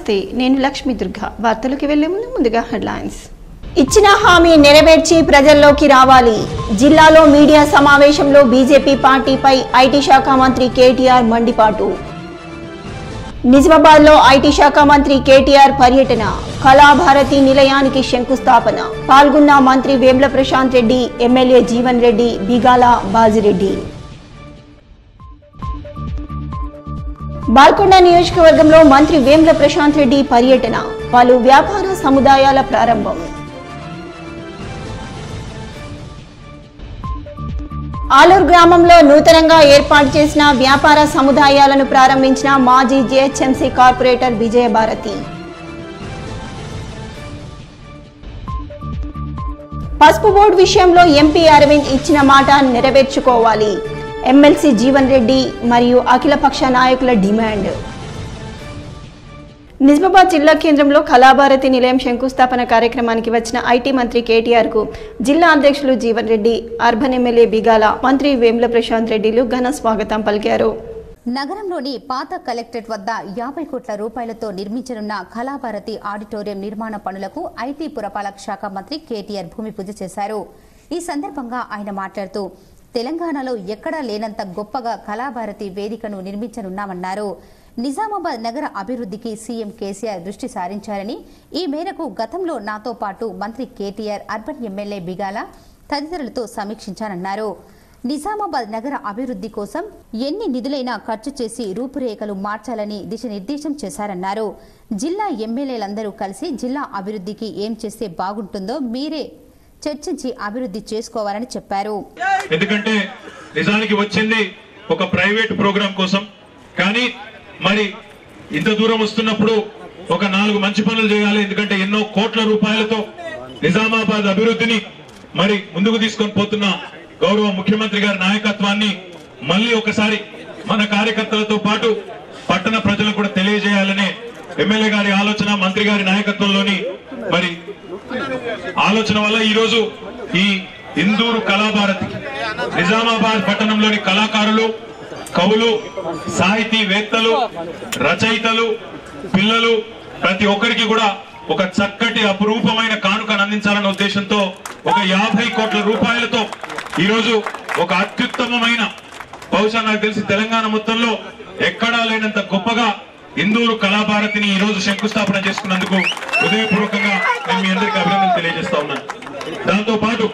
నమస్తే నేను లక్ష్మీ దుర్గా వార్తలకు వెళ్లే ముందు ముందుగా హెడ్లైన్స్ ఇచ్చిన హామీ నెరవేర్చి ప్రజల్లోకి రావాలి జిల్లాలో మీడియా సమావేశంలో బీజేపీ పార్టీపై ఐటీ శాఖ మంత్రి కేటీఆర్ మండిపాటు నిజామాబాద్ లో ఐటీ శాఖ మంత్రి కేటీఆర్ పర్యటన కళాభారతి నిలయానికి శంకుస్థాపన పాల్గొన్న మంత్రి వేమ్ల ప్రశాంత్ రెడ్డి ఎమ్మెల్యే జీవన్ రెడ్డి బిగాల బాజిరెడ్డి బాల్కొండ నియోజకవర్గంలో మంత్రి వేమ్ల ప్రశాంత్ రెడ్డి పర్యటన పలు వ్యాపార సముదాయాల ప్రారంభం ఆలూరు గ్రామంలో నూతనంగా ఏర్పాటు చేసిన వ్యాపార సముదాయాలను ప్రారంభించిన మాజీ జేహెచ్ఎంసీ కార్పొరేటర్ విజయభారతి పసుపు బోర్డు విషయంలో ఎంపీ అరవింద్ ఇచ్చిన మాట నెరవేర్చుకోవాలి ఎమ్మెల్సీ జీవన్ రెడ్డి మరియు అఖిలపక్ష నాయకుల డిమాండ్ నిజామాబాద్ జిల్లా కేంద్రంలో కళాభారతి నిలయం శంకుస్థాపన కార్యక్రమానికి వచ్చిన ఐటీ మంత్రి కేటీఆర్ కు జిల్లా అధ్యక్షులు జీవన్ రెడ్డి అర్బన్ ఎమ్మెల్యే బిగాల మంత్రి వేముల ప్రశాంత్ రెడ్డిలు ఘన స్వాగతం పలికారు నగరంలోని పాత కలెక్టరేట్ వద్ద యాభై కోట్ల రూపాయలతో నిర్మించనున్న కళాభారతి ఆడిటోరియం నిర్మాణ పనులకు ఐటీ పురపాలక శాఖ మంత్రి కేటీఆర్ భూమి పూజ చేశారు ఈ సందర్భంగా ఆయన మాట్లాడుతూ తెలంగాణలో ఎక్కడా లేనంత గొప్పగా కళాభారతి వేదికను నిర్మించనున్నామన్నారు నిజామాబాద్ నగర అభివృద్ధికి సీఎం కేసీఆర్ దృష్టి సారించారని ఈ మేరకు గతంలో నాతో పాటు మంత్రి కేటీఆర్ అర్బన్ ఎమ్మెల్యే బిగాల తదితరులతో సమీక్షించానన్నారు నిజామాబాద్ నగర అభివృద్ధి కోసం ఎన్ని నిధులైనా ఖర్చు చేసి రూపురేఖలు మార్చాలని దిశనిర్దేశం చేశారన్నారు జిల్లా ఎమ్మెల్యేలందరూ కలిసి జిల్లా అభివృద్ధికి ఏం చేస్తే బాగుంటుందో మీరే చర్చించి అభివృద్ధి చేసుకోవాలని చెప్పారు ఎందుకంటే నిజానికి వచ్చింది ఒక ప్రైవేట్ ప్రోగ్రాం కోసం కానీ మరి ఇంత దూరం వస్తున్నప్పుడు ఒక నాలుగు మంచి పనులు చేయాలి ఎందుకంటే ఎన్నో కోట్ల రూపాయలతో నిజామాబాద్ అభివృద్ధిని మరి ముందుకు తీసుకొని పోతున్న గౌరవ ముఖ్యమంత్రి గారి నాయకత్వాన్ని మళ్ళీ ఒకసారి మన కార్యకర్తలతో పాటు పట్టణ ప్రజలకు కూడా తెలియజేయాలనే ఎమ్మెల్యే గారి ఆలోచన మంత్రి గారి నాయకత్వంలోని మరి ఆలోచన వల్ల ఈ రోజు ఈ ఇందూరు కళాభారతి నిజామాబాద్ పట్టణంలోని కళాకారులు కవులు సాహితీవేత్తలు రచయితలు పిల్లలు ప్రతి ఒక్కరికి కూడా ఒక చక్కటి అపురూపమైన కానుకను అందించాలన్న ఉద్దేశంతో ఒక యాభై కోట్ల రూపాయలతో ఈ రోజు ఒక అత్యుత్తమమైన బహుశా నాకు తెలిసి తెలంగాణ మొత్తంలో ఎక్కడా లేనంత గొప్పగా ఇందూరు కళాభారతిని ఈ రోజు శంకుస్థాపన చేసుకున్నందుకు హృదయపూర్వకంగా నేను మీ అందరికీ అభినందనలు తెలియజేస్తా ఉన్నాను దాంతో పాటు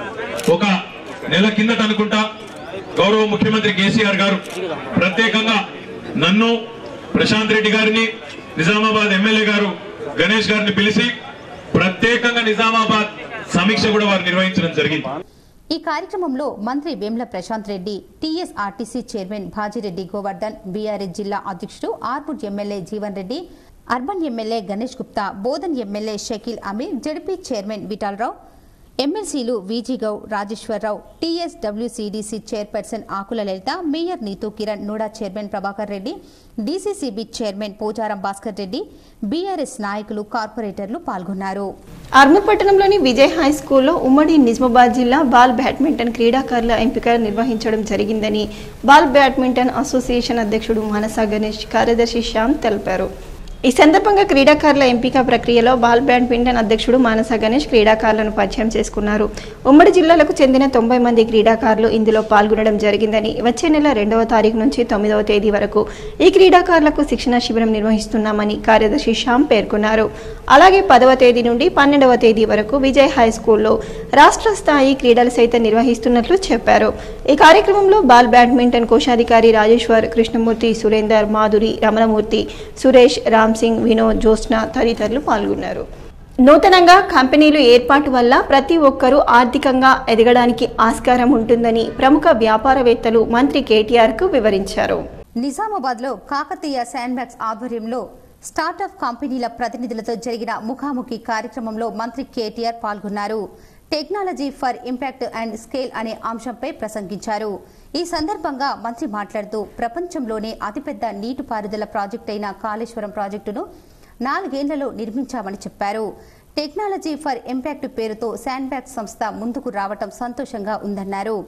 ఒక నెల కిందట అనుకుంటా గౌరవ ముఖ్యమంత్రి కేసీఆర్ గారు ప్రత్యేకంగా నన్ను ప్రశాంత్ రెడ్డి గారిని నిజామాబాద్ ఎమ్మెల్యే గారు గణేష్ గారిని పిలిచి ప్రత్యేకంగా నిజామాబాద్ సమీక్ష కూడా వారు నిర్వహించడం జరిగింది ఈ కార్యక్రమంలో మంత్రి Vemula Prashanth Reddy TSRTC chairman Bhajireddy Govardhan BRS జిల్లా అధ్యక్షుడు Armoor MLA Jeevan Reddy urban MLA Ganesh Gupta Bodhan MLA Shakeel Amir ZP chairman Vithalrao ఎమ్మెల్సీలు VG Goud Rajeshwararao TSWCDC chairperson Akula Lalitha mayor Neetu Kiran NUDA chairman Prabhakar Reddy DCCB chairman Pocharam Bhaskar Reddy BRS నాయకులు కార్పొరేటర్లు పాల్గొన్నారు అర్మూర్ పట్టణంలోని విజయ్ హై స్కూల్లో ఉమ్మడి నిజామాబాద్ జిల్లా బాల్ బ్యాడ్మింటన్ క్రీడాకారుల ఎంపిక నిర్వహించడం జరిగిందని బాల్ బ్యాడ్మింటన్ అసోసియేషన్ అధ్యక్షుడు మానస గణేష్ కార్యదర్శి శ్యామ్ తెలిపారు ఈ సందర్భంగా క్రీడాకారుల ఎంపిక ప్రక్రియలో బాల్ బ్యాడ్మింటన్ అధ్యక్షుడు మానస గణేష్ క్రీడాకారులను పరిచయం చేసుకున్నారు ఉమ్మడి జిల్లాలకు చెందిన తొంభై మంది క్రీడాకారులు ఇందులో పాల్గొనడం జరిగిందని వచ్చే నెల రెండవ తారీఖు నుంచి తొమ్మిదవ తేదీ వరకు ఈ క్రీడాకారులకు శిక్షణ శిబిరం నిర్వహిస్తున్నామని కార్యదర్శి శ్యామ్ పేర్కొన్నారు అలాగే పదవ తేదీ నుండి పన్నెండవ తేదీ వరకు విజయ్ హై స్కూల్లో రాష్ట్ర స్థాయి క్రీడలు సైతం నిర్వహిస్తున్నట్లు చెప్పారు ఈ కార్యక్రమంలో బాల్ బ్యాడ్మింటన్ కోశాధికారి రాజేశ్వర్ కృష్ణమూర్తి సురేందర్ మాధురి రమణమూర్తి సురేష్ రామ్ సింగ్ వినోద్ జ్యోత్స్న తదితరులు పాల్గొన్నారు నూతనంగా కంపెనీలు ఏర్పాటు వల్ల ప్రతి ఒక్కరూ ఆర్థికంగా ఎదగడానికి ఆస్కారం ఉంటుందని ప్రముఖ వ్యాపారవేత్తలు మంత్రి కేటీఆర్ కు వివరించారు నిజామాబాద్ లో కాకతీయ శాండ్ బ్యాగ్స్ ఆధ్వర్యంలో స్టార్టప్ కంపెనీల ప్రతినిధులతో జరిగిన ముఖాముఖి కార్యక్రమంలో మంత్రి కేటీఆర్ పాల్గొన్నారు technology for impact and scale అనే అంశంపై ప్రసంగించారు ఈ సందర్భంగా మంత్రి మాట్లాడుతూ ప్రపంచంలోనే అతిపెద్ద నీటిపారుదల ప్రాజెక్ట్ అయిన కాళేశ్వరం ప్రాజెక్టును నాలుగేళ్లలో నిర్మించామని చెప్పారు టెక్నాలజీ ఫర్ ఇంపాక్ట్ పేరుతో శాండ్ బ్యాగ్ సంస్థ ముందుకు రావటం సంతోషంగా ఉందన్నారు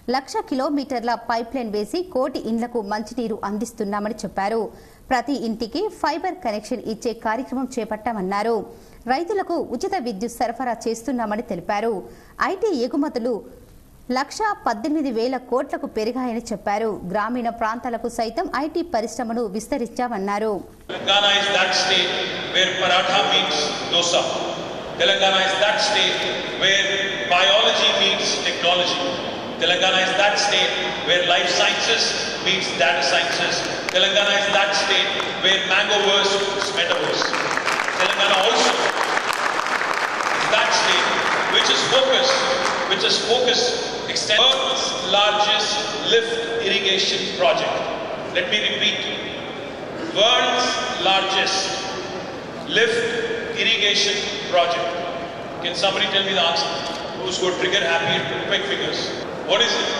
లక్ష కిలోమీటర్ల పైప్ లైన్ వేసి కోటి ఇండ్లకు మంచినీరు అందిస్తున్నామని చెప్పారు ప్రతి ఇంటికి ఫైబర్ కనెక్షన్ ఇచ్చే కార్యక్రమం చేపట్టామన్నారు రైతులకు ఉచిత విద్యుత్ సరఫరా చేస్తున్నామని తెలిపారు ఐటీ ఎగుమతులు లక్ష పద్దెనిమిది వేల కోట్లకు పెరిగాయని చెప్పారు గ్రామీణ ప్రాంతాలకు సైతం ఐటీ పరిశ్రమను విస్తరించామన్నారు Telangana is that state where paratha meets dosa. Telangana is that state where biology meets technology. Telangana is that state where life sciences meets data sciences. Telangana is that state where Mangoverse meets Metaverse. Telangana also is that state which is focused, which is focused, extend world's largest lift irrigation project. Let me repeat world's largest lift irrigation project. Can somebody tell me the answer? Who's got trigger happy quick figures? What is it?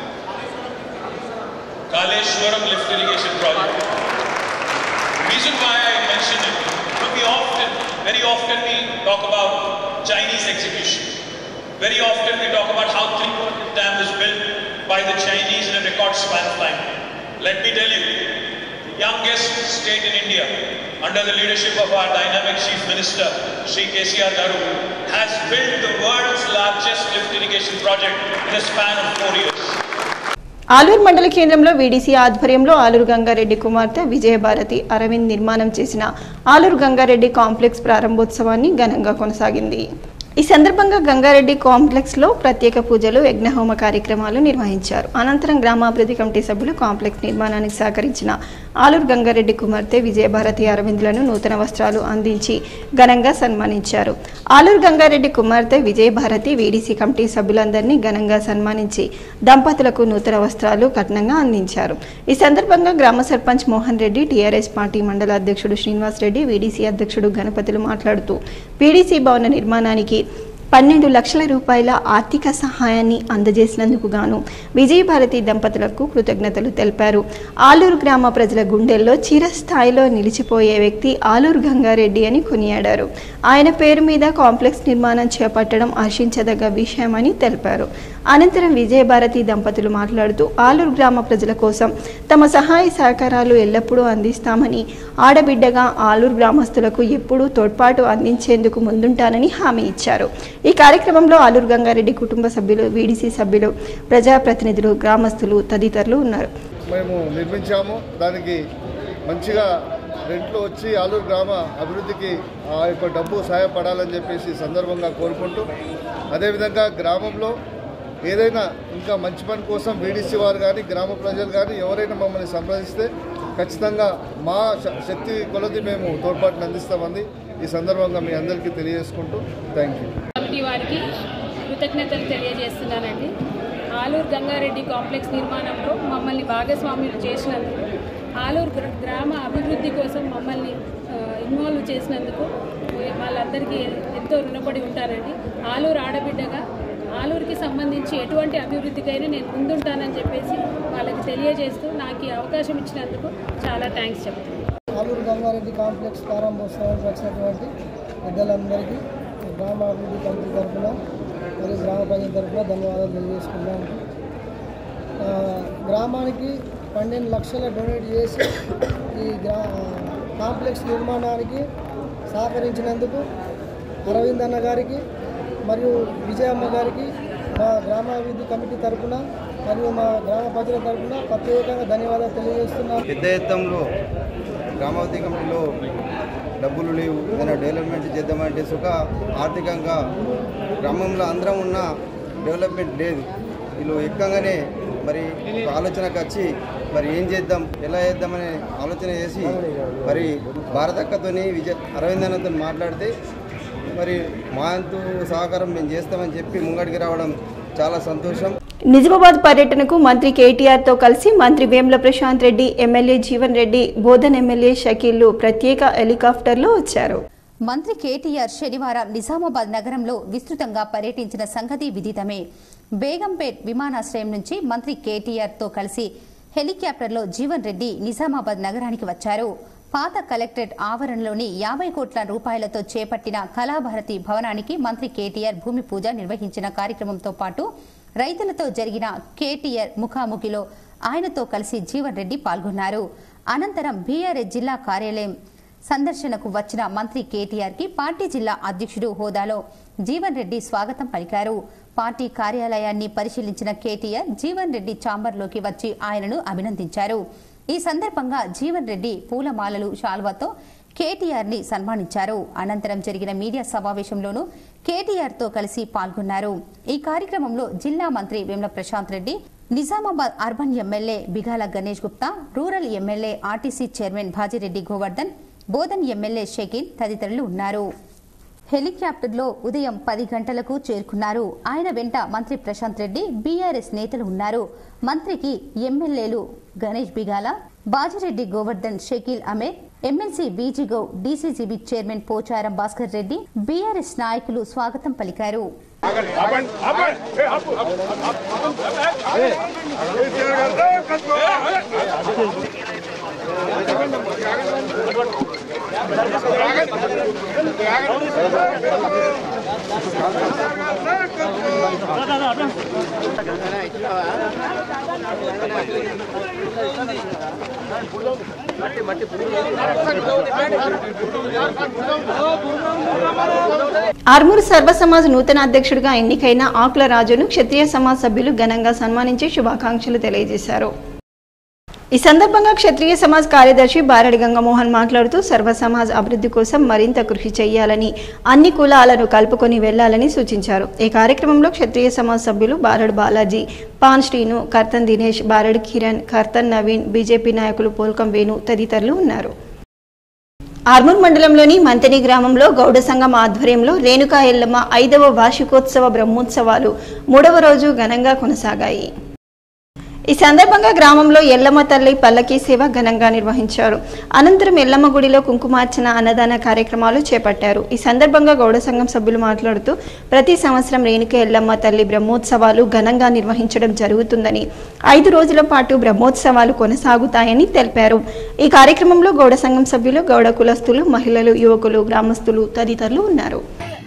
Kaleshwaram lift irrigation project. The reason why I mention it, look, we often, very often we talk about Chinese execution. Very often we talk about how Tripura Dam was built by the Chinese in a record span of time. Let me tell you, youngest state in India, under the leadership of our dynamic Chief Minister, Sri KCR Garu, has built the world's largest lift irrigation project in a span of four years. Aluru మండల కేంద్రంలో VDC ఆధ్వర్యంలో ఆలూరు గంగారెడ్డి కుమార్తె విజయభారతి అరవింద్ నిర్మాణం చేసిన Aluru Gangareddy complex ప్రారంభోత్సవాన్ని ఘనంగా కొనసాగింది ఈ సందర్భంగా గంగారెడ్డి కాంప్లెక్స్ లో ప్రత్యేక పూజలు యజ్ఞహోమ కార్యక్రమాలు నిర్వహించారు అనంతరం గ్రామాభివృద్ధి కమిటీ సభ్యులు కాంప్లెక్స్ నిర్మాణానికి సహకరించిన ఆలూరు గంగారెడ్డి కుమార్తె విజయభారతి అరవింద్లను నూతన వస్త్రాలు అందించి ఘనంగా సన్మానించారు ఆలూరు గంగారెడ్డి కుమార్తె విజయభారతి వీడీసీ కమిటీ సభ్యులందరినీ ఘనంగా సన్మానించి దంపతులకు నూతన వస్త్రాలు కట్నంగా అందించారు ఈ సందర్భంగా గ్రామ సర్పంచ్ మోహన్ రెడ్డి టీఆర్ఎస్ పార్టీ మండల అధ్యక్షుడు శ్రీనివాస్ రెడ్డి వీడీసీ అధ్యక్షుడు గణపతులు మాట్లాడుతూ పీడీసీ భవన నిర్మాణానికి పన్నెండు లక్షల రూపాయల ఆర్థిక సహాయాన్ని అందజేసినందుకు గాను విజయభారతి దంపతులకు కృతజ్ఞతలు తెలిపారు ఆలూరు గ్రామ ప్రజల గుండెల్లో చిరస్థాయిలో నిలిచిపోయే వ్యక్తి ఆలూరు గంగారెడ్డి అని కొనియాడారు ఆయన పేరు మీద కాంప్లెక్స్ నిర్మాణం చేపట్టడం హర్షించదగ్గ విషయమని తెలిపారు అనంతరం విజయభారతి దంపతులు మాట్లాడుతూ ఆలూరు గ్రామ ప్రజల కోసం తమ సహాయ సహకారాలు ఎల్లప్పుడూ అందిస్తామని ఆడబిడ్డగా ఆలూరు గ్రామస్తులకు ఎప్పుడూ తోడ్పాటు అందించేందుకు ముందుంటానని హామీ ఇచ్చారు ఈ కార్యక్రమంలో ఆలూరు గంగారెడ్డి కుటుంబ సభ్యులు వీడీసీ సభ్యులు ప్రజాప్రతినిధులు గ్రామస్తులు తదితరులు ఉన్నారు మేము నిర్మించాము దానికి మంచిగా రెంట్లు వచ్చి ఆలూరు గ్రామ అభివృద్ధికి ఆ యొక్క డబ్బు సహాయపడాలని చెప్పేసి ఈ సందర్భంగా కోరుకుంటూ అదేవిధంగా గ్రామంలో ఏదైనా ఇంకా మంచి పని కోసం బీడీసీ వారు కానీ గ్రామ ప్రజలు కానీ ఎవరైనా మమ్మల్ని సంప్రదిస్తే ఖచ్చితంగా మా శ- శక్తి కొలది మేము తోడ్పాటును అందిస్తామని ఈ సందర్భంగా మీ అందరికీ తెలియజేసుకుంటూ థ్యాంక్ యూ కమిటీ వారికి కృతజ్ఞతలు తెలియజేస్తున్నానండి ఆలూరు గంగారెడ్డి కాంప్లెక్స్ నిర్మాణంలో మమ్మల్ని భాగస్వాములు చేసినందుకు ఆలూరు గ్ర- గ్రామ అభివృద్ధి కోసం మమ్మల్ని ఆ, ఇన్వాల్వ్ చేసినందుకు వాళ్ళందరికీ ఎంతో రుణపడి ఉంటానండి ఆలూరు ఆడబిడ్డగా ఆలూరుకి సంబంధించి ఎటువంటి అభివృద్ధికైనా నేను ముందుంటానని చెప్పేసి వాళ్ళకి తెలియజేస్తూ నాకు ఈ అవకాశం ఇచ్చినందుకు చాలా థ్యాంక్స్ చెప్తున్నాను ఆలూరు గంగారెడ్డి కాంప్లెక్స్ ప్రారంభోత్సవానికి వచ్చినటువంటి పెద్దలందరికీ గ్రామాభివృద్ధి కమిటీ తరఫున మరియు గ్రామ ప్రజల తరఫున ధన్యవాదాలు తెలియజేసుకున్నాను ఆ, గ్రామానికి పన్నెండు లక్షల డొనేట్ చేసి ఈ గ్రా కాంప్లెక్స్ నిర్మాణానికి సహకరించినందుకు అరవింద్ అన్న గారికి మరియు విజయమ్మ గారికి మా గ్రామాభివృద్ధి కమిటీ తరఫున మరియు మా గ్రామ ప్రజల తరఫున ప్రత్యేకంగా ధన్యవాదాలు తెలియజేస్తున్నాను పెద్ద ఎత్తంలో గ్రామావతి కమిటీలో డబ్బులు లేవు ఏదైనా డెవలప్మెంట్ చేద్దామంటే సుఖ ఆర్థికంగా గ్రామంలో అందరం ఉన్న డెవలప్మెంట్ లేదు వీళ్ళు ఎక్కగానే మరి ఒక ఆలోచనకు వచ్చి మరి ఏం చేద్దాం ఎలా చేద్దామనే ఆలోచన చేసి మరి భారతక్కతోని విజయ అరవిందన్నతో మాట్లాడితే మరి మా అంతు సహకారం మేము చేస్తామని చెప్పి ముంగడికి రావడం చాలా సంతోషం నిజామాబాద్ పర్యటనకు మంత్రి కేటీఆర్ తో కలిసి మంత్రి వేముల ప్రశాంత్ రెడ్డి ఎమ్మెల్యే జీవన్ రెడ్డి బోధన్ ఎమ్మెల్యే షకీళ్లు ప్రత్యేక హెలికాప్టర్లో వచ్చారు మంత్రి కేటీఆర్ శనివారం నిజామాబాద్ నగరంలో విస్తృతంగా పర్యటించిన సంగతి విదితమే బేగంపేట్ విమానాశ్రయం నుంచి మంత్రి కేటీఆర్ తో కలిసి హెలికాప్టర్లో జీవన్ రెడ్డి నిజామాబాద్ నగరానికి వచ్చారు పాత కలెక్టరేట్ ఆవరణలోని యాభై కోట్ల రూపాయలతో చేపట్టిన కళాభారతి భవనానికి మంత్రి కేటీఆర్ భూమి పూజ నిర్వహించిన కార్యక్రమంతో పాటు రైతులతో జరిగిన కేటీఆర్ ముఖాముఖిలో ఆయనతో కలిసి జీవన్ రెడ్డి పాల్గొన్నారు అనంతరం బీఆర్ఎస్ జిల్లా కార్యాలయం సందర్శనకు వచ్చిన మంత్రి కేటీఆర్ కి పార్టీ జిల్లా అధ్యక్షుడు హోదాలో జీవన్ రెడ్డి స్వాగతం పలికారు పార్టీ కార్యాలయాన్ని పరిశీలించిన కేటీఆర్ జీవన్ రెడ్డి ఛాంబర్లోకి వచ్చి ఆయనను అభినందించారు ఈ సందర్భంగా జీవన్ రెడ్డి పూలమాలలు శాల్వాతో కేటీఆర్ ని సన్మానించారు అనంతరం జరిగిన మీడియా సమావేశంలోనూ కేటీఆర్ తో కలిసి పాల్గొన్నారు ఈ కార్యక్రమంలో జిల్లా మంత్రి Vemula Prashanth Reddy Nizamabad urban MLA Bigala Ganesh Gupta rural MLA RTC chairman Bhajireddy Govardhan Bodhan MLA Shakeel తదితరులు ఉన్నారు హెలికాప్టర్లో ఉదయం పది గంటలకు చేరుకున్నారు ఆయన వెంట మంత్రి ప్రశాంత్ రెడ్డి బీఆర్ఎస్ నేతలు ఉన్నారు మంత్రికి ఎమ్మెల్యేలు గణేష్ బిగాల బాజిరెడ్డి గోవర్ధన్ షకీల్ అమీర్ ఎమ్మెల్సీ బీజీగౌ DCCB chairman Pocharam Bhaskar Reddy BRS నాయకులు స్వాగతం పలికారు ఆర్మూరు సర్వ సమాజ్ నూతన అధ్యక్షుడిగా ఎన్నికైన ఆకుల రాజును క్షత్రియ సమాజ్ సభ్యులు ఘనంగా సన్మానించి శుభాకాంక్షలు తెలియజేశారు ఈ సందర్భంగా క్షత్రియ సమాజ్ కార్యదర్శి బారడి గంగమోహన్ మాట్లాడుతూ సర్వ సమాజ్ అభివృద్ధి కోసం మరింత కృషి చేయాలని అన్ని కులాలను కలుపుకొని వెళ్లాలని సూచించారు ఈ కార్యక్రమంలో క్షత్రియ సమాజ్ సభ్యులు బారడు బాలాజీ పాన్ శ్రీను కర్తన్ దినేష్ బారడు కిరణ్ కర్తన్ నవీన్ బీజేపీ నాయకులు పోల్కం వేణు తదితరులు ఉన్నారు ఆర్మూర్ మండలంలోని మంతని గ్రామంలో గౌడ సంఘం ఆధ్వర్యంలో రేణుకా ఎల్లమ్మ ఐదవ వార్షికోత్సవ బ్రహ్మోత్సవాలు మూడవ రోజు ఘనంగా కొనసాగాయి ఈ సందర్భంగా గ్రామంలో ఎల్లమ్మ తల్లి పల్లకీ సేవ ఘనంగా నిర్వహించారు అనంతరం ఎల్లమ్మ గుడిలో కుంకుమార్చన అన్నదాన కార్యక్రమాలు చేపట్టారు ఈ సందర్భంగా గౌడ సంఘం సభ్యులు మాట్లాడుతూ ప్రతి సంవత్సరం రేణుక ఎల్లమ్మ తల్లి బ్రహ్మోత్సవాలు ఘనంగా నిర్వహించడం జరుగుతుందని ఐదు రోజుల పాటు బ్రహ్మోత్సవాలు కొనసాగుతాయని తెలిపారు ఈ కార్యక్రమంలో గౌడ సంఘం సభ్యులు గౌడ కులస్తులు మహిళలు యువకులు గ్రామస్తులు తదితరులు ఉన్నారు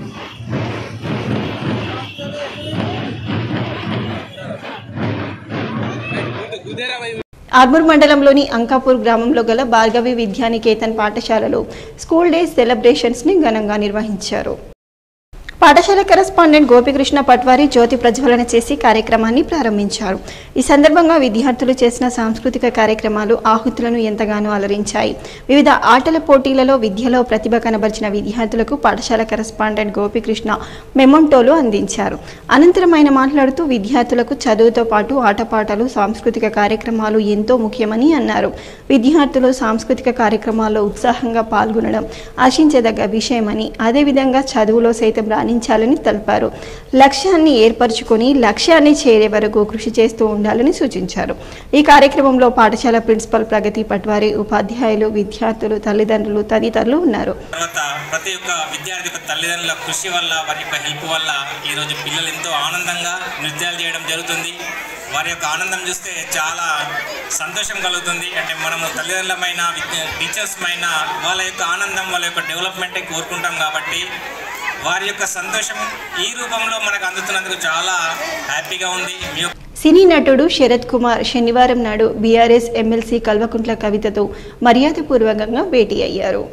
ఆర్మూర్ మండలంలోని అంకాపూర్ గ్రామంలో గల భార్గవి విద్యానికేతన్ పాఠశాలలో స్కూల్ డే సెలబ్రేషన్స్ ని ఘనంగా నిర్వహించారు పాఠశాల కరెస్పాండెంట్ గోపికృష్ణ పట్వారి జ్యోతి ప్రజ్వలన చేసి కార్యక్రమాన్ని ప్రారంభించారు ఈ సందర్భంగా విద్యార్థులు చేసిన సాంస్కృతిక కార్యక్రమాలు ఆహుతులను ఎంతగానో అలరించాయి వివిధ ఆటల పోటీలలో విద్యలో ప్రతిభ కనబరిచిన విద్యార్థులకు పాఠశాల కరెస్పాండెంట్ గోపికృష్ణ మెమొంటోలు అందించారు అనంతరం ఆయన మాట్లాడుతూ విద్యార్థులకు చదువుతో పాటు ఆటపాటలు సాంస్కృతిక కార్యక్రమాలు ఎంతో ముఖ్యమని అన్నారు విద్యార్థులు సాంస్కృతిక కార్యక్రమాల్లో ఉత్సాహంగా పాల్గొనడం ఆశించదగ్గ విషయమని అదేవిధంగా చదువులో సైతం రాణించాలని తెలిపారు లక్ష్యాన్ని ఏర్పరచుకొని లక్ష్యాన్ని చేరే వరకు కృషి చేస్తూ ఉండాలని సూచించారు ఈ కార్యక్రమంలో పాఠశాల ప్రిన్సిపల్ ప్రగతి పట్వారి ఉపాధ్యాయులు విద్యార్థులు తల్లిదండ్రులు తదితరులు ఉన్నారు తర్వాత ప్రతి ఒక్క విద్యార్థి యొక్క తల్లిదండ్రుల కృషి వల్ల వారి యొక్క హెల్ప్ వల్ల ఈరోజు పిల్లలు ఎంతో ఆనందంగా నృత్యాలు చేయడం జరుగుతుంది వారి యొక్క ఆనందం చూస్తే చాలా సంతోషం కలుగుతుంది అంటే మనము తల్లిదండ్రులమైన విద్య టీచర్స్మైన వాళ్ళ యొక్క ఆనందం వాళ్ళ యొక్క డెవలప్మెంటే కోరుకుంటాం కాబట్టి వారి యొక్క సంతోషం ఈ రూపంలో మనకు అందుతున్నందుకు చాలా హ్యాపీగా ఉంది మీ యొక్క సినీ నటుడు శరత్ కుమార్ శనివారం నాడు బీఆర్ఎస్ ఎమ్మెల్సీ కల్వకుంట్ల కవితతో మర్యాదపూర్వకంగా భేటీ అయ్యారు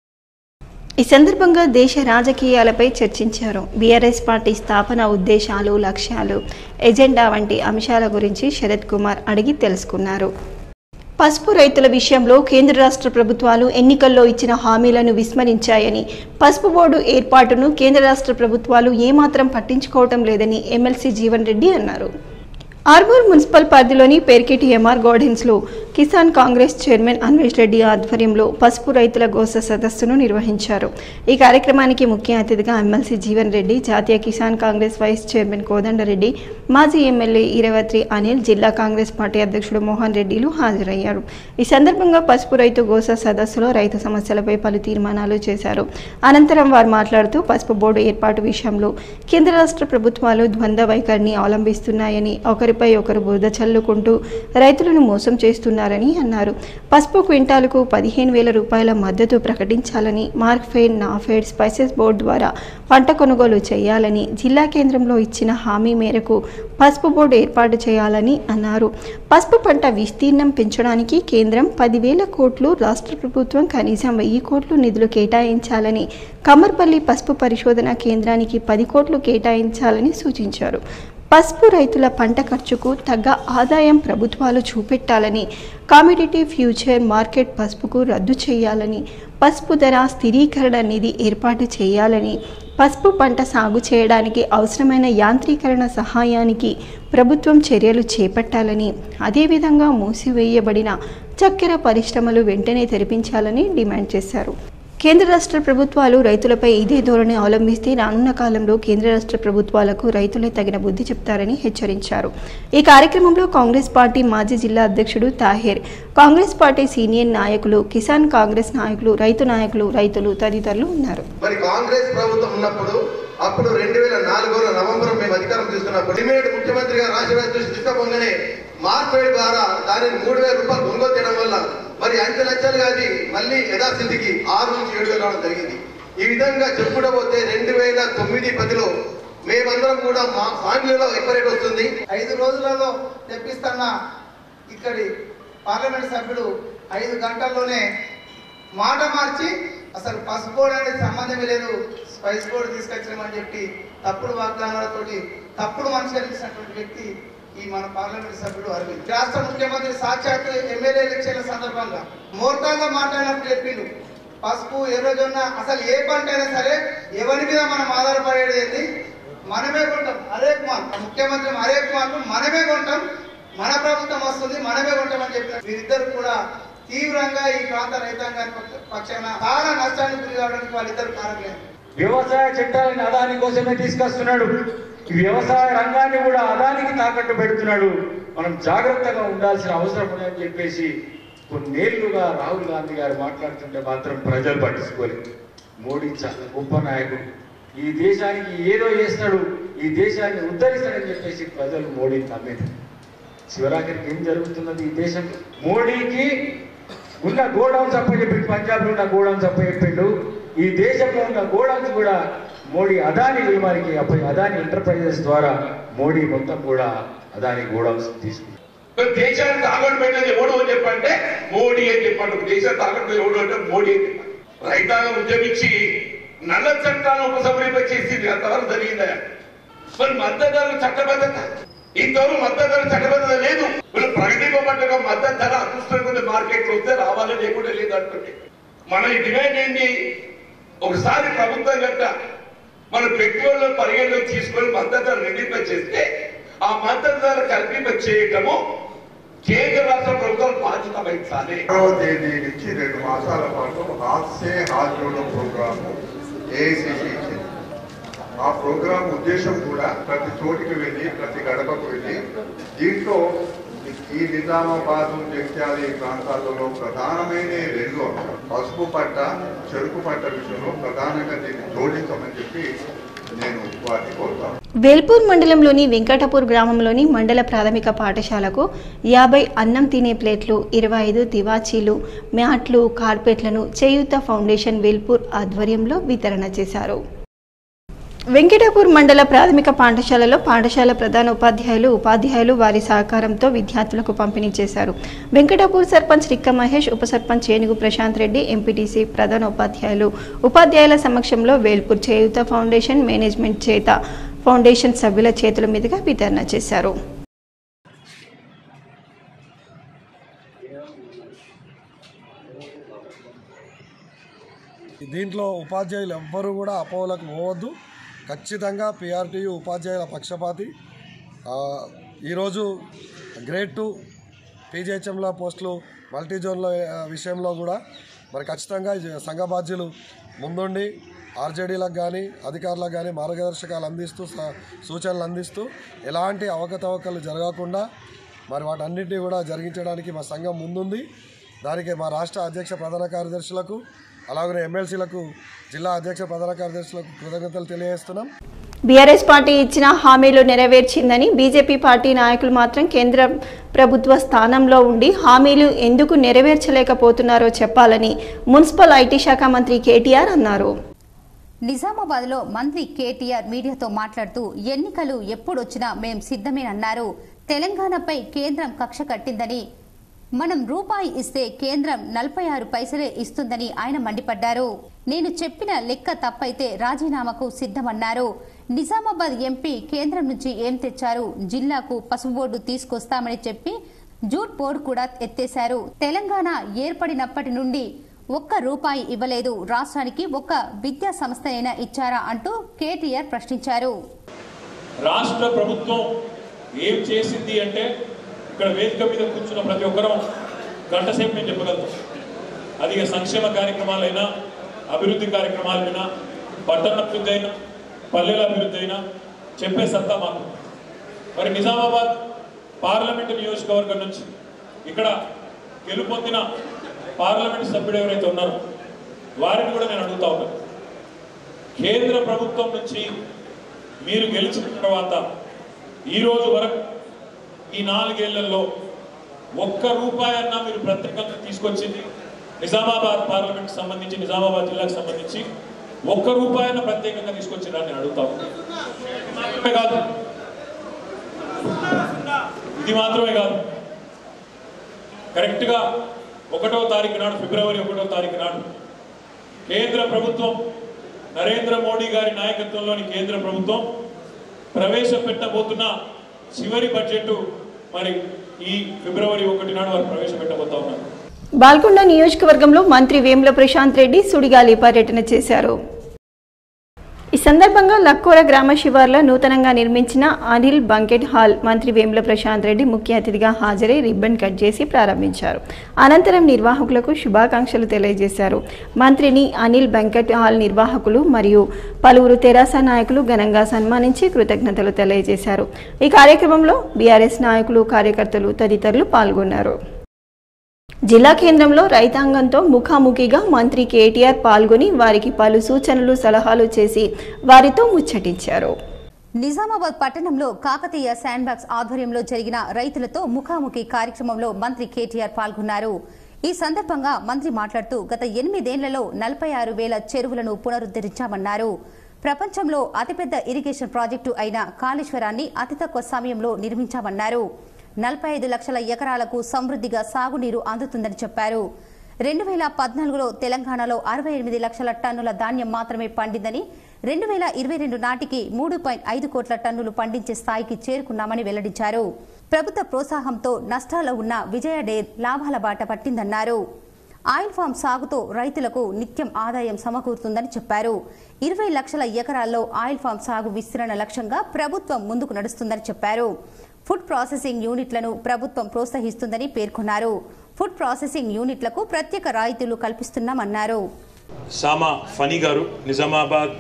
ఈ సందర్భంగా దేశ రాజకీయాలపై చర్చించారు బీఆర్ఎస్ పార్టీ స్థాపన ఉద్దేశాలు లక్ష్యాలు ఎజెండా వంటి అంశాల గురించి శరత్ కుమార్ అడిగి తెలుసుకున్నారు పసుపు రైతుల విషయంలో కేంద్ర రాష్ట్ర ప్రభుత్వాలు ఎన్నికల్లో ఇచ్చిన హామీలను విస్మరించాయని పసుపు బోర్డు ఏర్పాటును కేంద్ర రాష్ట్ర ప్రభుత్వాలు ఏమాత్రం పట్టించుకోవటం లేదని ఎమ్మెల్సీ జీవన్ రెడ్డి అన్నారు ఆర్మూర్ మున్సిపల్ పరిధిలోని పేర్కిటి ఎంఆర్ గార్డెన్స్లో కిసాన్ కాంగ్రెస్ చైర్మన్ అన్వేష్ రెడ్డి ఆధ్వర్యంలో పసుపు రైతుల గోస సదస్సును నిర్వహించారు ఈ కార్యక్రమానికి ముఖ్య అతిథిగా ఎమ్మెల్సీ జీవన్ రెడ్డి జాతీయ కిసాన్ కాంగ్రెస్ వైస్ చైర్మన్ కోదండరెడ్డి మాజీ ఎమ్మెల్యే ఈరవత్రి అనిల్ జిల్లా కాంగ్రెస్ పార్టీ అధ్యక్షుడు మోహన్ రెడ్డిలు హాజరయ్యారు ఈ సందర్భంగా పసుపు రైతు గోస సదస్సులో రైతు సమస్యలపై పలు తీర్మానాలు చేశారు అనంతరం వారు మాట్లాడుతూ పసుపు బోర్డు ఏర్పాటు విషయంలో కేంద్ర రాష్ట్ర ప్రభుత్వాలు ద్వంద్వ వైఖరిని అవలంబిస్తున్నాయని ఒకరిపై ఒకరు బురద చల్లుకుంటూ రైతులను మోసం చేస్తున్నారని చేస్తున్నారని అన్నారు పసుపు క్వింటాలకు పదిహేను వేల రూపాయల మద్దతు ప్రకటించాలని మార్క్ఫెడ్ నాఫెడ్ స్పైసెస్ బోర్డు ద్వారా పంట కొనుగోలు చేయాలని జిల్లా కేంద్రంలో ఇచ్చిన హామీ మేరకు పసుపు బోర్డు ఏర్పాటు చేయాలని అన్నారు పసుపు పంట విస్తీర్ణం పెంచడానికి కేంద్రం పదివేల కోట్లు రాష్ట్ర ప్రభుత్వం కనీసం వెయ్యి కోట్లు నిధులు కేటాయించాలని కమర్పల్లి పసుపు పరిశోధన కేంద్రానికి పది కోట్లు కేటాయించాలని సూచించారు పసుపు రైతుల పంట ఖర్చుకు తగ్గ ఆదాయం ప్రభుత్వాలు చూపెట్టాలని కామిడిటీ ఫ్యూచర్ మార్కెట్ పసుపుకు రద్దు చేయాలని పసుపు ధర స్థిరీకరణ నిధి ఏర్పాటు చేయాలని పసుపు పంట సాగు చేయడానికి అవసరమైన యాంత్రీకరణ సహాయానికి ప్రభుత్వం చర్యలు చేపట్టాలని అదేవిధంగా మూసివేయబడిన చక్కెర పరిశ్రమలు వెంటనే తెరిపించాలని డిమాండ్ చేశారు కేంద్ర రాష్ట్ర ప్రభుత్వాలు రైతులపై ఇదే ధోరణి అవలంబిస్తే రానున్న కాలంలో కేంద్ర రాష్ట్ర ప్రభుత్వాలకు రైతులే తగిన బుద్ధి చెప్తారని హెచ్చరించారు ఈ కార్యక్రమంలో కాంగ్రెస్ పార్టీ మాజీ జిల్లా అధ్యక్షుడు తాహేర్ కాంగ్రెస్ పార్టీ సీనియర్ నాయకులు కిసాన్ కాంగ్రెస్ నాయకులు రైతు నాయకులు రైతులు తదితరులు ఉన్నారు మరి కాంగ్రెస్ ప్రభుత్వం ఉన్నప్పుడు అప్పుడు రెండు వేల నాలుగులో నవంబర్ మేము అధికారం తీసుకున్నప్పుడు ఇమీడియట్ ముఖ్యమంత్రిగా రాష్ట్ర దృష్టి తీసుకపోగానే మార్పేడ్ ద్వారా దానిని మూడు వేల రూపాయలు కొనుగోలు చేయడం వల్ల మరి అంచెలంచెలుగా అది మళ్ళీ యథాస్థితికి ఆరు నుంచి ఏడు వేలు రావడం జరిగింది ఈ విధంగా చెప్పుకుంటూ పోతే రెండు వేల తొమ్మిది పదిలో మేమందరం కూడా మా ఫ్యామిలీలో ఎక్కువ రేట్ వస్తుంది ఐదు రోజులలో తెప్పిస్తున్న ఇక్కడి పార్లమెంట్ సభ్యుడు ఐదు గంటల్లోనే మాట మార్చి అసలు పసుపు బోర్డు అనేది సంబంధమే లేదు స్పైస్ బోర్డు తీసుకొచ్చామని చెప్పి తప్పుడు వాగ్దానాలతోటి తప్పుడు మనిషి కలిగినటువంటి వ్యక్తి ఈ మన పార్లమెంట్ సభ్యుడు అరవింద్ రాష్ట్ర ముఖ్యమంత్రి సాక్షాత్ ఎమ్మెల్యే ఎలక్షన్ల సందర్భంగా మోర్టాల్లో మాట్లాడినప్పుడు చెప్పిండు పసుపు ఎర్రజొన్న అసలు ఏ పంట అయినా సరే ఎవరి మీద మనం ఆధారపడేది ఏంటి మనమే కొంటాం హరేక్ మార్క్ ముఖ్యమంత్రి హరేక్ మార్క్ మనమే కొంటాం మన ప్రభుత్వం వస్తుంది మనమే కొంటామని చెప్పిన వీరిద్దరు కూడా తీవ్రంగా ఈ ప్రాంత రైతాంగాన్ని పక్ష- పక్షాన చాలా నష్టానికి గురి కావడానికి వాళ్ళిద్దరు కారకులే వ్యవసాయ చట్టాలను అదాని కోసమే తీసుకొస్తున్నాడు ఈ వ్యవసాయ రంగాన్ని కూడా అదానికి తాకట్టు పెడుతున్నాడు మనం జాగ్రత్తగా ఉండాల్సిన అవసరం ఉందని చెప్పేసి కొన్నేళ్లుగా రాహుల్ గాంధీ గారు మాట్లాడుతుంటే మాత్రం ప్రజలు పట్టించుకోలేదు మోడీ చాలా గొప్ప నాయకుడు ఈ దేశానికి ఏదో చేస్తాడు ఈ దేశాన్ని ఉద్ధరిస్తాడని చెప్పేసి ప్రజలు మోడీని నమ్మేది చివరాఖరికి ఏం జరుగుతున్నది ఈ దేశంలో మోడీకి ఉన్న గోడౌన్స్ అప్పచెప్పిండు పంజాబ్ లో ఉన్న గోడౌన్స్ అప్పచెప్పిండు ఈ దేశంలో ఉన్న గోడౌన్స్ కూడా మోడీ అదాని వారికి అప్ప- అదాని ఎంటర్ప్రైజెస్ ద్వారా మోడీ మొత్తం కూడా అదాని గోడౌన్స్ తీసుకుంది మరి దేశాన్ని తాగట్టు పెట్టినది ఎవడు అని చెప్పంటే మోడీ అని చెప్పాడు దేశాన్ని తాగట్టు పెట్టినది ఎవడు అంటే మోడీ అని చెప్పాడు రైతాంగం ఉద్యమించి నల్ల చట్టాలను ఉపసంహరింపచేసింది అంతవరకు జరిగిందా మరి మద్దతు ధరల చట్టబద్ధత ఇంతవరకు మద్దతు ధర చట్టబద్ధత లేదు వీళ్ళు ప్రకటింపబడ్డ మద్దతు ధర అదృష్టం కొద్ది మార్కెట్ లో వస్తే రావాలి లేకుండా లేదు అంటుంటే మన ఈ డిమాండ్ ఏంటి ఒకసారి ప్రభుత్వం గట్ట మన పెట్రోల్ పరిగణలోకి తీసుకొని మద్దతు ధర నిర్ణయింప చేస్తే ఆ మద్దతు ధర కల్పింప చేయటము కేంద్ర రాష్ట్ర ప్రభుత్వం బాధ్యత వహించాలి ఆరవ తేదీ నుంచి రెండు మాసాల పాటు హాత్ సే హాత్ జోడో ప్రోగ్రామ్ ఏఐసిసి ఇచ్చింది ఆ ప్రోగ్రాం ఉద్దేశం కూడా ప్రతి చోటికి వెళ్ళి ప్రతి గడపకు వెళ్ళి దీంట్లో ఈ నిజామాబాద్ జగిత్యాల ఈ ప్రాంతాలలో ప్రధానమైన రెండు అంశాలు పసుపు పట్ట చెరుకు పట్ట విషయంలో ప్రధానంగా దీన్ని జోడించమని చెప్పి నేను వారిని కోరుతాను వేల్పూర్ మండలంలోని వెంకటపూర్ గ్రామంలోని మండల ప్రాథమిక పాఠశాలకు యాభై అన్నం తినే ప్లేట్లు ఇరవై ఐదు తివాచీలు మ్యాట్లు కార్పెట్లను చేయూత ఫౌండేషన్ వేల్పూర్ ఆధ్వర్యంలో వితరణ చేశారు వెంకటాపూర్ మండల ప్రాథమిక పాఠశాలలో పాఠశాల ప్రధాన ఉపాధ్యాయులు ఉపాధ్యాయులు వారి సహకారంతో విద్యార్థులకు పంపిణీ చేశారు వెంకటాపూర్ సర్పంచ్ రిక్క మహేష్ ఉప సర్పంచ్ ఏనుగు ప్రశాంత్ రెడ్డి ఎంపీటీసీ ప్రధాన ఉపాధ్యాయులు ఉపాధ్యాయుల సమక్షంలో వేల్పూర్ చేయూత ఫౌండేషన్ మేనేజ్మెంట్ చేత ఫౌండేషన్ సభ్యుల చేతుల మీదుగా వితరణ చేశారు దీంట్లో ఉపాధ్యాయులు ఎవ్వరూ కూడా అపోహలకు పోవద్దు ఖచ్చితంగా పిఆర్టీయు ఉపాధ్యాయుల పక్షపాతి ఆ, ఈరోజు గ్రేడ్ టూ పీజీహెచ్ఎంల పోస్టులు మల్టీ జోన్ల ఆ, విషయంలో కూడా మరి ఖచ్చితంగా ఈ సంఘ బాధ్యులు ముందుండి ఆర్జేడీలకు కానీ అధికారులకు కానీ మార్గదర్శకాలు అందిస్తూ స- సూచనలు అందిస్తూ ఎలాంటి అవకతవకలు జరగకుండా మరి వాటన్నిటిని కూడా జరిగించడానికి మా సంఘం ముందుంది దానికి మా రాష్ట్ర అధ్యక్ష ప్రధాన కార్యదర్శులకు అలాగే ఎమ్మెల్సీలకు జిల్లా అధ్యక్ష ప్రధాన కార్యదర్శులకు కృతజ్ఞతలు తెలియజేస్తున్నాం బీఆర్ఎస్ పార్టీ ఇచ్చిన హామీలు నెరవేర్చిందని బీజేపీ పార్టీ నాయకులు మాత్రం కేంద్ర ప్రభుత్వ స్థానంలో ఉండి హామీలు ఎందుకు నెరవేర్చలేకపోతున్నారో చెప్పాలని మున్సిపల్ ఐటీ శాఖ మంత్రి కేటీఆర్ అన్నారు నిజామాబాద్ లో మంత్రి కేటీఆర్ మీడియాతో మాట్లాడుతూ ఎన్నికలు ఎప్పుడొచ్చినా మేం సిద్ధమేనన్నారు తెలంగాణపై కేంద్రం కక్ష కట్టిందని మనం రూపాయి ఇస్తే కేంద్రం నలభై ఆరు పైసలే ఇస్తుందని ఆయన మండిపడ్డారు నేను చెప్పిన లెక్క తప్పైతే రాజీనామాకు సిద్ధమన్నారు నిజామాబాద్ ఎంపీ కేంద్రం నుంచి ఏం తెచ్చారు జిల్లాకు పసుపు బోర్డు తీసుకొస్తామని చెప్పి జూట్ బోర్డు కూడా ఎత్తేశారు తెలంగాణ ఏర్పడినప్పటి నుండి ఒక్క రూపాయి ఇవ్వలేదు రాష్ట్రానికి ఒక్క విద్యా సంస్థనైనా ఇచ్చారా అంటూ కేటీఆర్ ప్రశ్నించారు రాష్ట్ర ప్రభుత్వం ఏం చేసింది అంటే ఇక్కడ వేదిక మీద కూర్చున్న ప్రతి ఒక్కరం గంట సేపు నేను చెప్పగలుగుతాం అది ఇక సంక్షేమ కార్యక్రమాలైనా అభివృద్ధి కార్యక్రమాలైనా పట్టణ అభివృద్ధి అయినా పల్లెల అభివృద్ధి అయినా చెప్పే సత్తా మాకు మరి నిజామాబాద్ పార్లమెంటు నియోజకవర్గం నుంచి ఇక్కడ గెలుపొందిన పార్లమెంట్ సభ్యుడు ఎవరైతే ఉన్నారో వారిని కూడా నేను అడుగుతా ఉన్నాను కేంద్ర ప్రభుత్వం నుంచి మీరు గెలిచిన తర్వాత ఈ రోజు వరకు ఈ నాలుగేళ్లలో ఒక్క రూపాయి అన్నా మీరు ప్రత్యేకంగా తీసుకొచ్చింది నిజామాబాద్ పార్లమెంట్ సంబంధించి నిజామాబాద్ జిల్లాకు సంబంధించి ఒక్క రూపాయన ప్రత్యేకంగా తీసుకొచ్చిరా నేను అడుగుతా ఉన్నాను. మాత్రమే కాదు ఇది మాత్రమే కాదు కరెక్ట్గా ఒకటో తారీఖు నాడు ఫిబ్రవరి ఒకటో తారీఖు నాడు కేంద్ర ప్రభుత్వం నరేంద్ర మోడీ గారి నాయకత్వంలోని కేంద్ర ప్రభుత్వం ప్రవేశపెట్టబోతున్న చివరి బడ్జెట్ మరి ఈ ఫిబ్రవరి ఒకటి నాడు వారు ప్రవేశపెట్టబోతా ఉన్నారు బాల్కొండ నియోజకవర్గంలో మంత్రి వేముల ప్రశాంత్ రెడ్డి సుడిగాలి పర్యటన చేశారు ఈ సందర్భంగా లక్కోర గ్రామ శివార్లో నూతనంగా నిర్మించిన అనిల్ బంకెట్ హాల్ మంత్రి వేముల ప్రశాంత్ రెడ్డి ముఖ్య అతిథిగా హాజరై రిబ్బన్ కట్ చేసి ప్రారంభించారు అనంతరం నిర్వాహకులకు శుభాకాంక్షలు తెలియజేశారు మంత్రిని అనిల్ బంకెట్ హాల్ నిర్వాహకులు మరియు పలువురు తెరాస నాయకులు ఘనంగా సన్మానించి కృతజ్ఞతలు తెలియజేశారు ఈ కార్యక్రమంలో బీఆర్ఎస్ నాయకులు కార్యకర్తలు తదితరులు పాల్గొన్నారు జిల్లా కేంద్రంలో రైతాంగంతో ముఖాముఖిగా మంత్రి కేటీఆర్ పాల్గొని వారికి పలు సూచనలు సలహాలు చేసి వారితో ముచ్చటించారు నిజామాబాద్ పట్టణంలో కాకతీయ శాండ్ బాక్స్ ఆధ్వర్యంలో జరిగిన రైతులతో ముఖాముఖి కార్యక్రమంలో మంత్రి కేటీఆర్ పాల్గొన్నారు ఈ సందర్భంగా మంత్రి మాట్లాడుతూ గత ఎనిమిదేళ్లలో నలభై ఆరు వేల చెరువులను పునరుద్ధరించామన్నారు ప్రపంచంలో అతిపెద్ద ఇరిగేషన్ ప్రాజెక్టు అయిన కాళేశ్వరాన్ని అతి తక్కువ సమయంలో నిర్మించామన్నారు నలభై ఐదు లక్షల ఎకరాలకు సమృద్ధిగా సాగునీరు అందుతుందని చెప్పారు రెండు వేల పద్నాలుగులో తెలంగాణలో అరవై ఎనిమిది లక్షల టన్నుల ధాన్యం మాత్రమే పండిందని రెండు వేల ఇరవై రెండు నాటికి మూడు పాయింట్ ఐదు కోట్ల టన్నులు పండించే స్థాయికి చేరుకున్నామని వెల్లడించారు ప్రభుత్వ ప్రోత్సాహంతో నష్టాల్లో ఉన్న విజయ డేర్ లాభాల బాట పట్టిందన్నారు ఆయిల్ ఫామ్ సాగుతో రైతులకు నిత్యం ఆదాయం సమకూరుతుందని చెప్పారు ఇరవై లక్షల ఎకరాల్లో ఆయిల్ ఫామ్ సాగు విస్తరణ లక్ష్యంగా ప్రభుత్వం ముందుకు నడుస్తుందని చెప్పారు ఫుడ్ ప్రాసెసింగ్ యూనిట్లను ప్రభుత్వం ప్రోత్సహిస్తుందని పేర్కొన్నారు ఫుడ్ ప్రాసెసింగ్ యూనిట్లకు ప్రత్యేక రాయితీలు కల్పిస్తున్నామన్నారు సామా ఫనీ గారు నిజామాబాద్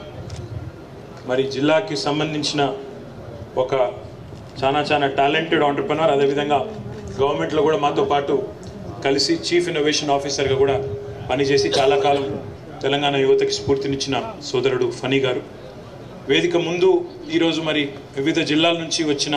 మరి జిల్లాకి సంబంధించిన ఒక చాలా చాలా టాలెంటెడ్ ఆంటర్ప్రినర్ అదేవిధంగా గవర్నమెంట్లో కూడా మాతో పాటు కలిసి చీఫ్ ఇన్నోవేషన్ ఆఫీసర్గా కూడా పనిచేసి చాలా కాలం తెలంగాణ యువతకి స్ఫూర్తినిచ్చిన సోదరుడు ఫనీ గారు వేదిక ముందు ఈరోజు మరి వివిధ జిల్లాల నుంచి వచ్చిన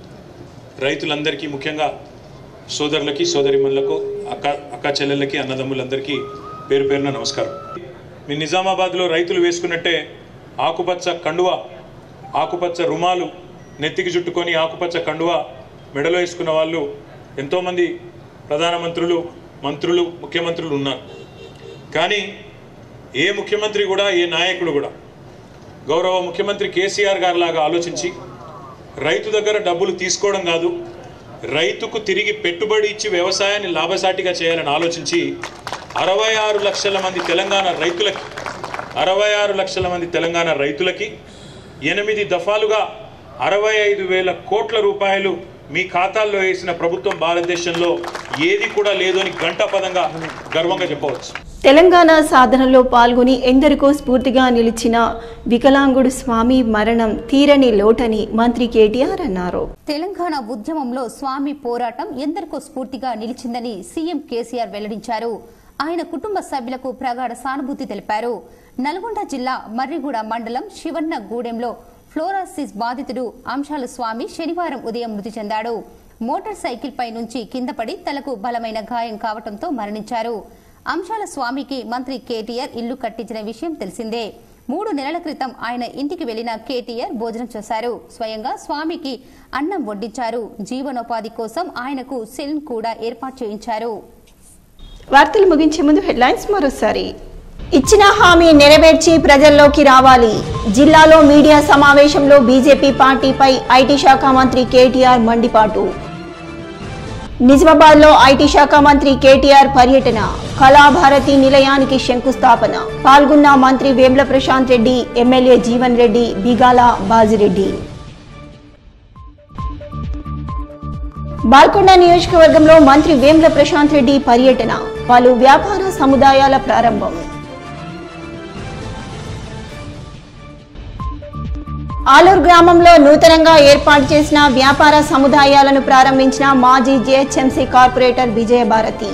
రైతులందరికీ ముఖ్యంగా సోదరులకి సోదరిమణులకు అక్క అక్క చెల్లెళ్ళకి అన్నదమ్ములందరికీ పేరు పేరున నమస్కారం మీ నిజామాబాద్లో రైతులు వేసుకున్నట్టే ఆకుపచ్చ కండువ ఆకుపచ్చ రుమాలు నెత్తికి చుట్టుకొని ఆకుపచ్చ కండువ మెడలో వేసుకున్న వాళ్ళు ఎంతోమంది ప్రధానమంత్రులు మంత్రులు ముఖ్యమంత్రులు ఉన్నారు కానీ ఏ ముఖ్యమంత్రి కూడా ఏ నాయకుడు కూడా గౌరవ ముఖ్యమంత్రి కేసీఆర్ గారి లాగా ఆలోచించి రైతు దగ్గర డబ్బులు తీసుకోవడం కాదు రైతుకు తిరిగి పెట్టుబడి ఇచ్చి వ్యవసాయాన్ని లాభసాటిగా చేయాలని ఆలోచించి అరవై ఆరు లక్షల మంది తెలంగాణ రైతులకి అరవై ఆరు లక్షల మంది తెలంగాణ రైతులకి ఎనిమిది దఫాలుగా అరవై ఐదు వేల కోట్ల రూపాయలు మీ ఖాతాల్లో వేసిన ప్రభుత్వం భారతదేశంలో ఏది కూడా లేదు అని గంటాపదంగా గర్వంగా చెప్పవచ్చు తెలంగాణ సాధనలో పాల్గొని ఎందరికో స్ఫూర్తిగా నిలిచిన వికలాంగుడు స్వామి మరణం తీరని లోటని మంత్రి కేటీఆర్ అన్నారు తెలంగాణ ఉద్యమంలో స్వామి పోరాటం ఎందరికో స్ఫూర్తిగా నిలిచిందని సీఎం కేసీఆర్ వెల్లడించారు ఆయన కుటుంబ సభ్యులకు ప్రగాఢ సానుభూతి తెలిపారు నల్గొండ జిల్లా మర్రిగూడ మండలం శివన్న గూడెంలో ఫ్లోరాసిస్ బాధితుడు అంశాల స్వామి శనివారం ఉదయం మృతి చెందాడు మోటార్ సైకిల్ పై నుంచి కింద పడి తలకు బలమైన గాయం కావడంతో మరణించారు అంశాల స్వామికి మంత్రి కేటీఆర్ ఇల్లు కట్టించిన విషయం తెలిసిందే మూడు నెలల క్రితం ఆయన ఇంటికి వెళ్లిన కేటీఆర్ భోజనం చేశారు స్వయంగా స్వామికి అన్నం వడ్డించారు జీవనోపాధి కోసం ఆయనకు సెల్ కూడా ఏర్పాటు చేయించారు వార్తలు ముగించే ముందు హెడ్లైన్స్ మరోసారి ఇచ్చిన హామీ నెరవేర్చి ప్రజల్లోకి రావాలి జిల్లాలో మీడియా సమావేశంలో బీజేపీ పార్టీపై ఐటీ శాఖ మంత్రి కేటీఆర్ మండిపాటు నిజామాబాద్ లో ఐటీ శాఖ మంత్రి కేటీఆర్ పర్యటన కళాభారతి నిలయానికి శంకుస్థాపన పాల్గొన్న మంత్రి వేమ్ల ప్రశాంత్ రెడ్డి ఎమ్మెల్యే జీవన్ రెడ్డి బిగాల బాజిరెడ్డి బాల్కొండ నియోజకవర్గంలో మంత్రి వేమ్ల ప్రశాంత్ రెడ్డి పర్యటన పలు వ్యాపార సముదాయాల ప్రారంభం ఆలూరు గ్రామంలో నూతనంగా ఏర్పాటు చేసిన వ్యాపార సముదాయాలను ప్రారంభించిన మాజీ జేహెచ్ఎంసీ కార్పొరేటర్ విజయభారతి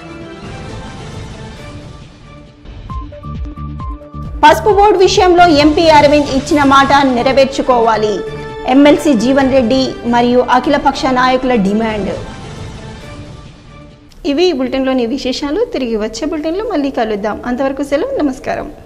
పసుపు బోర్డు విషయంలో ఎంపీ అరవింద్ ఇచ్చిన మాట నెరవేర్చుకోవాలి ఎమ్మెల్సీ జీవన్ రెడ్డి మరియు అఖిలపక్ష నాయకుల డిమాండ్ ఇవి ఈ బులెటిన్లోని విశేషాలు తిరిగి వచ్చే బులెటిన్లో మళ్ళీ కలుద్దాం అంతవరకు సెలవు నమస్కారం